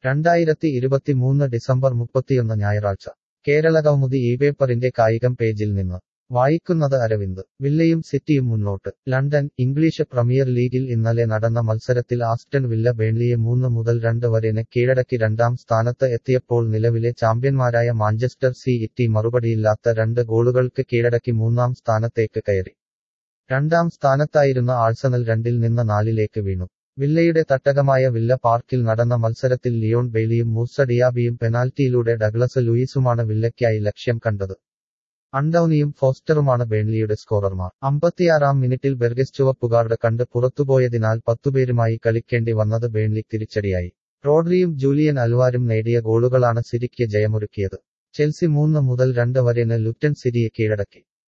രണ്ടായിരത്തി ഇരുപത്തിമൂന്ന് ഡിസംബർ മുപ്പത്തിയൊന്ന് ഞായറാഴ്ച കേരള കൗമുദി ഈ പേപ്പറിന്റെ കായികം പേജിൽ നിന്ന് വായിക്കുന്നത് അരവിന്ദ് വില്ലയും സിറ്റിയും മുന്നോട്ട് ലണ്ടൻ ഇംഗ്ലീഷ് പ്രീമിയർ ലീഗിൽ ഇന്നലെ നടന്ന മത്സരത്തിൽ ആസ്റ്റൺ വില്ല ബേൺലിയെ മൂന്ന് മുതൽ രണ്ട് വരെന് കീഴടക്കി രണ്ടാം സ്ഥാനത്ത് എത്തിയപ്പോൾ നിലവിലെ ചാമ്പ്യന്മാരായ മാഞ്ചസ്റ്റർ സി ഇറ്റി മറുപടിയില്ലാത്ത രണ്ട് ഗോളുകൾക്ക് കീഴടക്കി മൂന്നാം സ്ഥാനത്തേക്ക് കയറി രണ്ടാം സ്ഥാനത്തായിരുന്ന ആഴ്സണൽ രണ്ടിൽ നിന്ന് നാലിലേക്ക് വീണു വില്ലയുടെ തട്ടകമായ വില്ല പാർക്കിൽ നടന്ന മത്സരത്തിൽ ലിയോൺ ബെയ്ലിയും മൂസ ഡിയാബിയും പെനാൽറ്റിയിലൂടെ ഡഗ്ലസ് ലൂയിസുമാണ് വില്ലയ്ക്കായി ലക്ഷ്യം കണ്ടത് അണ്ടൌണിയും ഫോസ്റ്ററുമാണ് ബേൺലിയുടെ സ്കോറർമാർ അമ്പത്തിയാറാം മിനിറ്റിൽ ബെർഗസ് ചുവപ്പുകാർഡ് കണ്ട് പുറത്തുപോയതിനാൽ പത്തുപേരുമായി കളിക്കേണ്ടി വന്നത് ബേൺലി തിരിച്ചടിയായി റോഡ്രിയും ജൂലിയൻ അൽവാരും നേടിയ ഗോളുകളാണ് സിരിക്ക് ജയമൊരുക്കിയത് ചെൽസി മൂന്ന് മുതൽ രണ്ട് വരെന് ലുറ്റൻ സിരിയെ കീഴടക്കി